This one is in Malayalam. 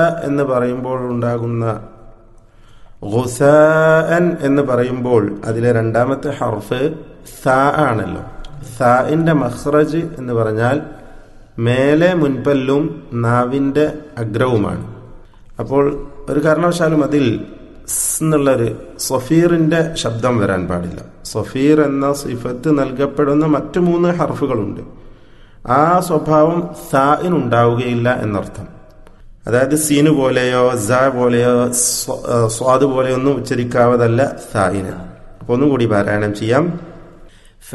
എന്ന് പറയുമ്പോൾ ഉണ്ടാകുന്ന ഖുസാൻ എന്ന് പറയുമ്പോൾ അതിലെ രണ്ടാമത്തെ ഹർഫ് സ ആണല്ലോ സാഇന്റെ മഹ്റജ് എന്ന് പറഞ്ഞാൽ മേലെ മുൻപല്ലും നാവിന്റെ അഗ്രവുമാണ് അപ്പോൾ ഒരു കാരണവശാലും അതിൽ സ് എന്നുള്ളൊരു സൊഫീറിന്റെ ശബ്ദം വരാൻ പാടില്ല സൊഫീർ എന്ന സിഫത്ത് നൽകപ്പെടുന്ന മറ്റു മൂന്ന് ഹർഫുകളുണ്ട് ആ സ്വഭാവം സാഇനുണ്ടാവുകയില്ല എന്നർത്ഥം അതായത് സീന് പോലെയോ സ പോലെയോ സ്വ- ആ, സ്വാദ് പോലെയോ ഒന്നും ഉച്ചരിക്കാവതല്ല സായിന് അപ്പൊ ഒന്നും കൂടി പാരായണം ചെയ്യാം